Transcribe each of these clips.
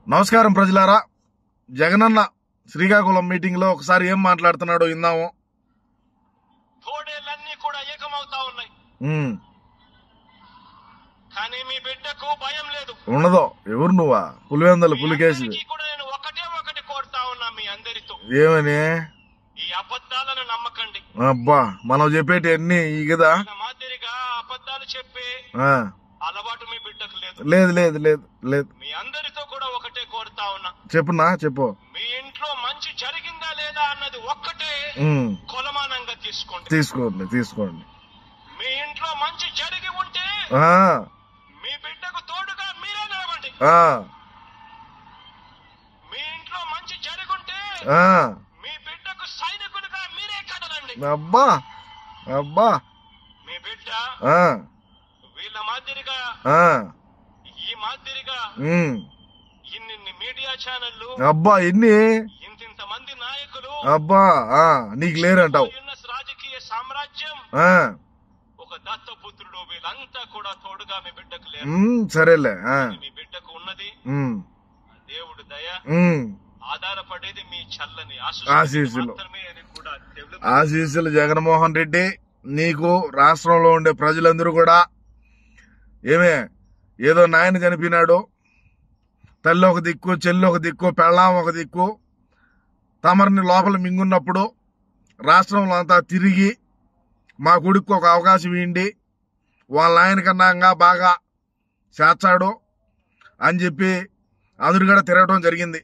నమస్కారం ప్రజలారా జగనన్న శ్రీకాకుళం మీటింగ్ లో ఒకసారి ఏం మాట్లాడుతున్నాడో విందాము తోడేళ్ళన్నీ కూడా ఏకమవుతా ఉన్నాయి ఉమ్, కానీ మీ బిడ్డకు భయం లేదు ఉండదు ఎవరు నువ్వా పులివెందలు మీ పులికేసి అందరికీ కూడా నేను ఒకటే ఒకటి కోరుతా ఉన్నా మీ అందరితో ఏమని ఈ అబద్ధాలను నమ్మకండి అబ్బా మనం చెప్పేటి అన్ని ఈ కదా ఇలా మాదిరిగా అబద్ధాలు చెప్పే ఆ, అలవాటు మీ బిడ్డకు లేదు లేదు లేదు లేదు లేదు మీ అందరితో కూడా ఒకటే కోరుతా ఉన్నా చెప్పునా చెప్పు మీ ఇంట్లో మంచి జరిగిందా లేదా అన్నది ఒక్కటే ఉమ్, కొలమానంగా తీసుకోండి తీసుకోండి తీసుకోండి మీ ఇంట్లో మంచి జరిగి ఉంటే ఆ, మీ బిడ్డకు తోడుగా మీరే నిలవండి ఆ, మీ ఇంట్లో మంచి జరుగుంటే ఆ, మీ బిడ్డకు సైనికులుగా మీరే కదలండి అబ్బా అబ్బా మీ బిడ్డ ఆ, వీళ్ళ మాదిరిగా ఆ, ఈ మాదిరిగా ఉమ్, ఇన్ని మీడియా ఛానళ్లు అబ్బా ఎన్ని ఇంతింత మంది నాయకులు అబ్బా ఆ, నీకు లేరంటావు ఉన్న రాజకీయ సామ్రాజ్యం ఆ, ఒక దత్తపుత్రుడు వీళ్ళంతా కూడా తోడుగా మీ బిడ్డకు లేరు ఉమ్, సరేలే ఆ, మీ బిడ్డకు ఉన్నది ఉమ్, దేవుడు దయ ఉమ్. ఆధారపడేది మీ చల్లని ఆశీస్సులు. ఆశీస్సులు మాత్రమే అని కూడా దేవుడు ఆశీస్సులు జగన్మోహన్ రెడ్డి నీకు రాష్ట్రంలో ఉండే ప్రజలందరూ కూడా ఏమే ఏదో నాయన చనిపోయినాడు తల్లి ఒక దిక్కు చెల్లి ఒక దిక్కు పెళ్ళాం ఒక దిక్కు తమరిని లోపల మింగున్నప్పుడు రాష్ట్రంలో అంతా తిరిగి మా కొడుకు ఒక అవకాశం ఇవ్వండి వాళ్ళ నాయన కన్నా ఇంకా బాగా చేర్చాడు అని చెప్పి అదురుగడ తిరగటం జరిగింది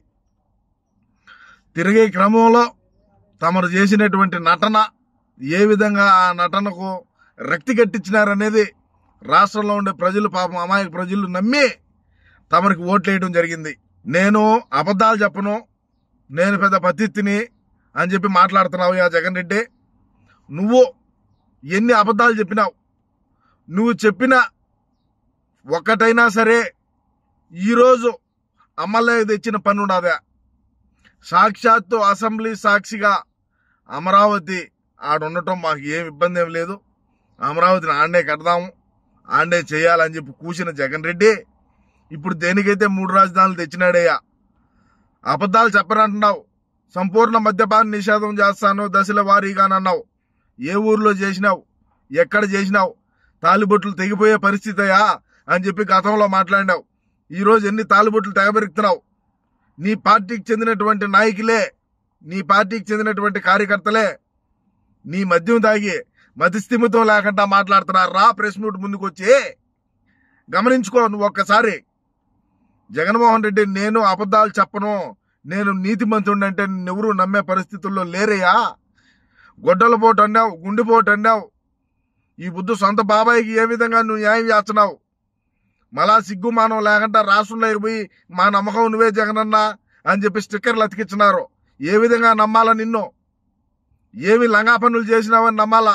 తిరిగే క్రమంలో తమరు చేసినటువంటి నటన ఏ విధంగా ఆ నటనకు రక్తి కట్టించినారనేది రాష్ట్రంలో ఉండే ప్రజలు పాపం అమాయక ప్రజలు నమ్మి తమరికి ఓట్లేయడం జరిగింది నేను అబద్ధాలు చెప్పను నేను పెద్ద పతిత్తిని అని చెప్పి మాట్లాడుతున్నావు యా జగన్ రెడ్డి నువ్వు ఎన్ని అబద్ధాలు చెప్పినావు నువ్వు చెప్పిన ఒక్కటైనా సరే ఈరోజు అమలు తెచ్చిన పని ఉండదా సాక్షాత్తు అసెంబ్లీ సాక్షిగా అమరావతి ఆడుండటం మాకు ఏం ఇబ్బంది ఏం లేదు అమరావతిని ఆండే కడదాము ఆండే చేయాలని చెప్పి కూసిన జగన్ రెడ్డి ఇప్పుడు దేనికైతే మూడు రాజధానులు తెచ్చినాడయ్యా అబద్ధాలు చెప్పరంటున్నావు సంపూర్ణ మద్యపాన నిషేధం చేస్తాను దశల వారీగానన్నావు ఏ ఊర్లో చేసినావు ఎక్కడ చేసినావు తాలిబొట్లు తెగిపోయే పరిస్థితయా అని చెప్పి గతంలో మాట్లాడినావు ఈ రోజు ఎన్ని తాలిబొట్లు తెగబెరుకుతున్నావు నీ పార్టీకి చెందినటువంటి నాయకులే నీ పార్టీకి చెందినటువంటి కార్యకర్తలే నీ మద్యం తాగి మతిస్థిమితం లేకుండా మాట్లాడుతున్నారు రా ప్రెస్ మీట్ ముందుకు వచ్చి గమనించుకో నువ్వు ఒక్కసారి జగన్మోహన్ రెడ్డి నేను అబద్ధాలు చెప్పను నేను నీతిమంతుడు అంటే నిన్నెవరూ నమ్మే పరిస్థితుల్లో లేరయ్యా గొడ్డల పోటు అన్నావు గుండెపోటు అన్నావు ఈ బుద్ధు సొంత బాబాయికి ఏ విధంగా నువ్వు న్యాయం చేస్తున్నావు మళ్ళా సిగ్గు మానం లేకుండా రాష్ట్రంలోకి పోయి మా నమ్మకం నువ్వే జగనన్న అని చెప్పి స్టిక్కర్లు అతికించినారు ఏ విధంగా నమ్మాలా నిన్ను ఏమి లంగా పనులు చేసినావని నమ్మాలా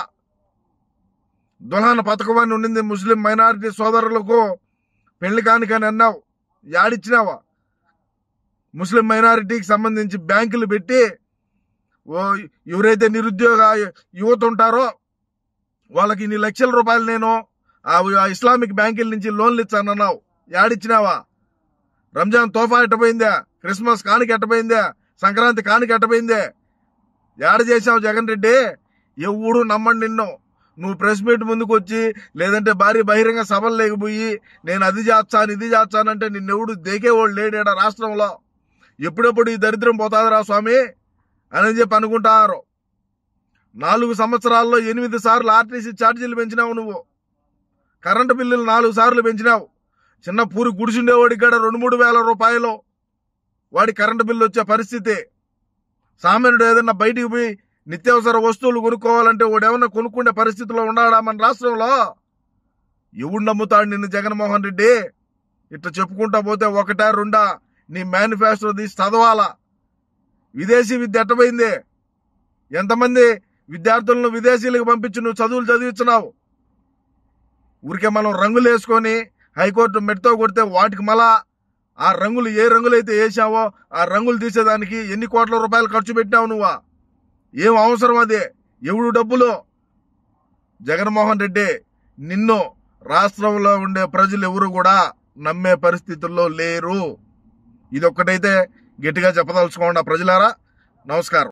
దుల్హన్ పథకం అని ఉండింది ముస్లిం మైనారిటీ సోదరులకు పెళ్లి కానికని అన్నావు యాడిచ్చినావా ముస్లిం మైనారిటీకి సంబంధించి బ్యాంకులు పెట్టి ఓ ఎవరైతే నిరుద్యోగ యువత ఉంటారో వాళ్ళకి ఇన్ని లక్షల రూపాయలు నేను ఆ ఆ ఇస్లామిక్ బ్యాంకుల నుంచి లోన్లు ఇచ్చానన్నావు యాడిచ్చినావా రంజాన్ తోఫా ఎట్టపోయిందా క్రిస్మస్ కానికి ఎట్టపోయిందా సంక్రాంతి కానికి ఎట్టపోయిందే యాడ చేసావు జగన్ రెడ్డి ఎవడు నమ్మండి నిన్ను నువ్వు ప్రెస్ మీట్ ముందుకు వచ్చి లేదంటే భారీ బహిరంగ సభలు లేకపోయి నేను అది చేస్తాను ఇది చేస్తానంటే నిన్నెవడు దేకేవాడు లేడేడా రాష్ట్రంలో ఎప్పుడెప్పుడు ఈ దరిద్రం పోతాదిరా స్వామి అని చెప్పి అనుకుంటారు నాలుగు సంవత్సరాల్లో ఎనిమిది సార్లు ఆర్టీసీ ఛార్జీలు పెంచినావు నువ్వు కరెంటు బిల్లులు నాలుగు సార్లు పెంచినావు చిన్న పూరి గుడిసిండేవాడికి కూడా రెండు మూడు వేల రూపాయలు వాడి కరెంటు బిల్లు వచ్చే పరిస్థితి సామాన్యుడు ఏదన్నా బయటికి పోయి నిత్యావసర వస్తువులు కొనుక్కోవాలంటే వాడు ఏమన్నా కొనుక్కునే పరిస్థితిలో ఉన్నాడా మన రాష్ట్రంలో ఎవడు నమ్ముతాడు నిన్ను జగన్మోహన్ రెడ్డి ఇట్లా చెప్పుకుంటా పోతే ఒకటా రెండా నీ మేనిఫెస్టో తీసి చదవాలా విదేశీ విద్య ఎట్టపోయింది ఎంతమంది విద్యార్థులను విదేశీలకు పంపించి నువ్వు చదువులు చదివించినావు ఊరికే మనం రంగులు వేసుకొని హైకోర్టు మెట్తో కొడితే వాటికి మళ్ళా ఆ రంగులు ఏ రంగులైతే వేసావో ఆ రంగులు తీసేదానికి ఎన్ని కోట్ల రూపాయలు ఖర్చు పెట్టినావు నువ్వా ఏం అవసరం అది ఎవడు డబ్బులు జగన్మోహన్ రెడ్డి నిన్ను రాష్ట్రంలో ఉండే ప్రజలు ఎవరు కూడా నమ్మే పరిస్థితుల్లో లేరు ఇది ఒక్కటైతే గట్టిగా చెప్పదలుచుకోండి ప్రజలారా నమస్కారం